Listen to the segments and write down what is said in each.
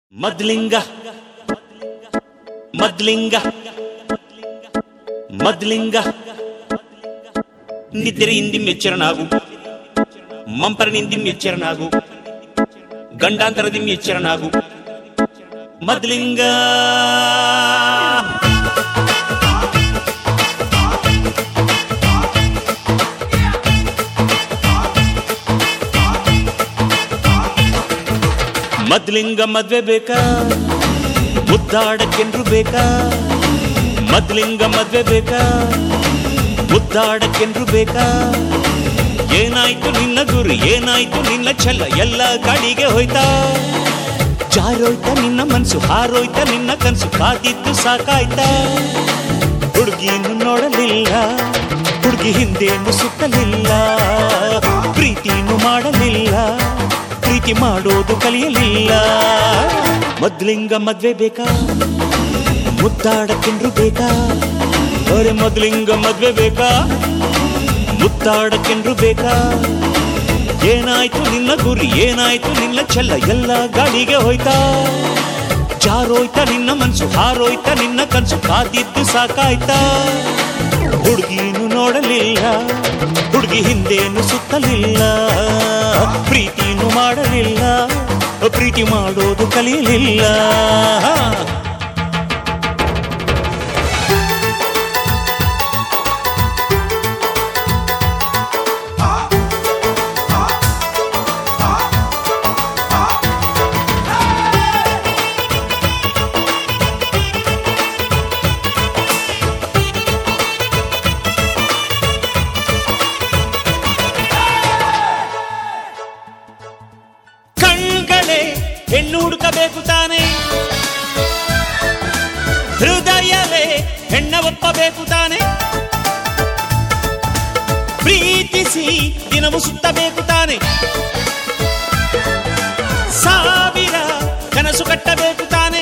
ಮದ್ಲಿಂಗ ಮದ್ಲಿಂಗ ಮದ್ಲಿಂಗ ನಿದ್ರೆಯಿಂದಿ ಎಚ್ಚರನಾಗು ಮಂಪರನಿಂದಿ ಎಚ್ಚರನಾಗು ಗಂಡಾಂತರದಿ ಎಚ್ಚರನಾಗು ಮದ್ಲಿಂಗ ಮದ್ಲಿಂಗ ಮದ್ವೆ ಬೇಕಾ ಮುದ್ದಾಡಕ್ಕೆನ್ರು ಬೇಕಾ ಮದ್ಲಿಂಗ ಮದ್ವೆ ಬೇಕಾ ಮುದ್ದಾಡಕ್ಕೆನ್ರು ಬೇಕಾ ಏನಾಯ್ತು ನಿನ್ನ ಗುರಿ ಏನಾಯ್ತು ನಿನ್ನ ಛಲ ಎಲ್ಲ ಗಾಡಿಗೆ ಹೋಯ್ತಾ ಜಾರೋಯ್ತ ನಿನ್ನ ಮನ್ಸು ಹಾರೋಯ್ತ ನಿನ್ನ ಕನ್ಸು ಕಾದಿದ್ದು ಸಾಕಾಯ್ತಾ ಹುಡುಗಿಯನ್ನು ನೋಡಲಿಲ್ಲ ಹುಡುಗಿ ಹಿಂದೇನು ಸುತ್ತಲಿಲ್ಲ ಪ್ರೀತಿಯನ್ನು ಮಾಡಲಿಲ್ಲ ಪ್ರೀತಿ ಮಾಡೋದು ಕಲಿಯಲಿಲ್ಲ ಮೊದ್ಲಿಂಗ ಮದ್ವೆ ಬೇಕಾ ಮುತ್ತಾಡಕ್ಕೆಂಡ್ರು ಬೇಕಾ ಅರೆ ಮೊದ್ಲಿಂಗ ಮದ್ವೆ ಬೇಕಾ ಮುತ್ತಾಡಕ್ಕೆಂಡ್ರು ಬೇಕಾ ಏನಾಯ್ತು ನಿನ್ನ ಗುರಿ ಏನಾಯ್ತು ನಿನ್ನ ಛಲ ಎಲ್ಲ ಗಾಡಿಗೆ ಹೋಯ್ತಾ ಜಾರೋಯ್ತ ನಿನ್ನ ಮನ್ಸು ಹಾರೋಯ್ತ ನಿನ್ನ ಕನ್ಸು ಕಾದಿದ್ದು ಸಾಕಾಯ್ತಾ ಹುಡುಗಿನು ನೋಡಲಿಲ್ಲ ಹುಡುಗಿ ಹಿಂದೇನು ಸುತ್ತಲಿಲ್ಲ ಪ್ರೀತಿನು ಮಾಡಲಿಲ್ಲ ಪ್ರೀತಿ ಮಾಡೋದು ಕಲಿಯಲಿಲ್ಲ ಕಣ್ಗಳೇ ಹೆಣ್ಣು ಹುಡುಕಬೇಕು ತಾನೆ ಹೃದಯವೇ ಹೆಣ್ಣ ಒಪ್ಪಬೇಕು ತಾನೆ ಪ್ರೀತಿಸಿ ದಿನವು ಸುತ್ತಬೇಕು ತಾನೆ ಸಾವಿರ ಕನಸು ಕಟ್ಟಬೇಕು ತಾನೆ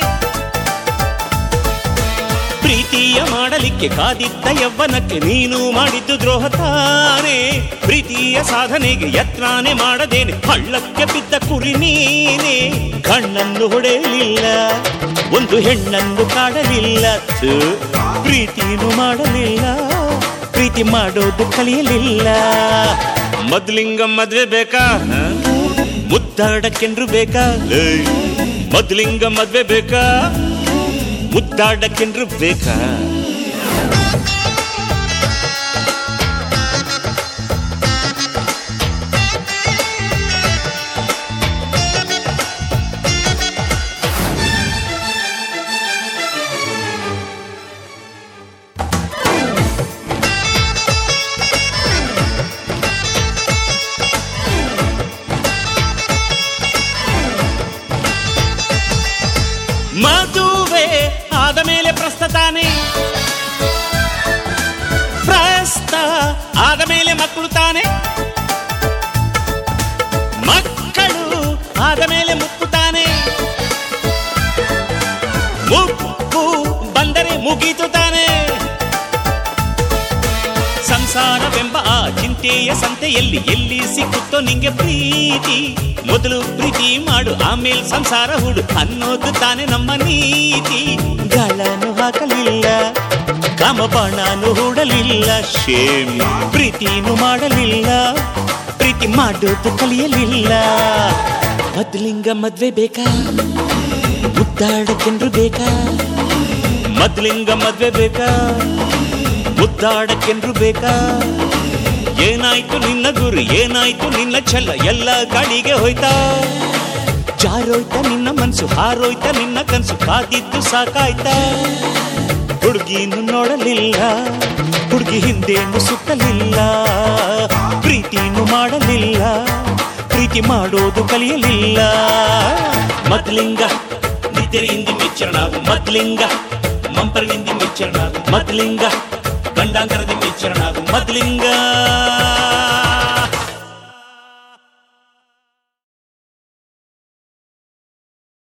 ಪ್ರೀತಿಯ ಮಾಡಲಿಕ್ಕೆ ಕಾದಿದ್ದ ಯವ್ವನಕ್ಕೆ ನೀನು ಮಾಡಿದ್ದು ದ್ರೋಹ ತಾನೆ ಪ್ರೀತಿಯ ಸಾಧನೆಗೆ ಯತ್ನಾನೆ ಮಾಡದೇನೆ ಹಳ್ಳಕ್ಕೆ ಬಿದ್ದ ಕುರಿ ನೀನೆ ಕಣ್ಣನ್ನು ಹೊಡೆಯಲಿಲ್ಲ ಒಂದು ಹೆಣ್ಣನ್ನು ಕಾಡಲಿಲ್ಲ ಥು, ಪ್ರೀತಿಯನ್ನು ಮಾಡಲಿಲ್ಲ ಪ್ರೀತಿ ಮಾಡೋದು ಕಲಿಯಲಿಲ್ಲ ಮೊದ್ಲಿಂಗ ಮದ್ವೆ ಬೇಕಾ ಹ? ಮುದ್ದಾಡಕ್ಕೆಂಡ್ರು ಬೇಕಾ ಏಯ್, ಮೊದ್ಲಿಂಗ ಮದ್ವೆ ಬೇಕಾ ಮುದ್ದಾಡಕ್ಕೆಂಡ್ರು ಬೇಕಾ ಮದುವೆ ಆದ ಮೇಲೆ ಪ್ರಸ್ತತಾನೆ ಪ್ರಸ್ತ ಆದ ಮೇಲೆ ಮಕ್ಕಳು ತಾನೆ ಮಕ್ಕಳು ಆದ ಮೇಲೆ ಮುಕ್ಕು ತಾನೆ ಮುಕ್ಕು ಬಂದರೆ ಮುಗೀತು ತಾನೆ ಸಂಸಾರವೆಂಬ ಆ ಚಿಂತೆಯ ಸಂತೆಯಲ್ಲಿ ಎಲ್ಲಿ ಸಿಕ್ಕುತ್ತೋ ನಿಂಗೆ ಪ್ರೀತಿ ಮೊದಲು ಪ್ರೀತಿ ಮಾಡು ಆಮೇಲೆ ಸಂಸಾರ ಹುಡು ಅನ್ನೋದು ತಾನೆ ನಮ್ಮ ನೀತಿ ಗಳನು ಹಾಕಲಿಲ್ಲ ಕಾಮಬಾಣನು ಹೂಡಲಿಲ್ಲ ಶೇಮ್ ಪ್ರೀತಿನು ಮಾಡಲಿಲ್ಲ ಪ್ರೀತಿ ಮಾಡೋದು ಕಲಿಯಲಿಲ್ಲ ಮೊದ್ಲಿಂಗ ಮದ್ವೆ ಬೇಕಾ ಮುದ್ದಾಡಕ್ಕೆಂದ್ರು ಬೇಕಾ ಮೊದ್ಲಿಂಗ ಮದ್ವೆ ಬೇಕಾ ಮುದ್ದಾಡಕ್ಕೆಂದ್ರು ಬೇಕಾ ಏನಾಯ್ತು ನಿನ್ನ ಗುರಿ ಏನಾಯ್ತು ನಿನ್ನ ಛಲ ಎಲ್ಲ ಗಾಳಿಗೆ ಹೋಯ್ತಾ ಜಾರೋಯ್ತ ನಿನ್ನ ಮನ್ಸು ಹಾರೋಯ್ತ ನಿನ್ನ ಕನ್ಸು ಕಾದಿದ್ದು ಸಾಕಾಯ್ತಾ ಹುಡುಗಿನು ನೋಡಲಿಲ್ಲ ಹುಡುಗಿ ಹಿಂದೇನು ಸುತ್ತಲಿಲ್ಲ ಪ್ರೀತಿನು ಮಾಡಲಿಲ್ಲ ಪ್ರೀತಿ ಮಾಡೋದು ಕಲಿಯಲಿಲ್ಲ ಮದ್ಲಿಂಗ ನಿದ್ರೆಯಿಂದ ಮೆಚ್ಚರಣಾಗು ಮದ್ಲಿಂಗ ಮಂಪರನಿಂದ ಮೆಚ್ಚರಣಾಗು ಮದ್ಲಿಂಗ ಗಂಡಾಂತರದಿಂದ ಮೆಚ್ಚರಣಾಗು ಮದ್ಲಿಂಗ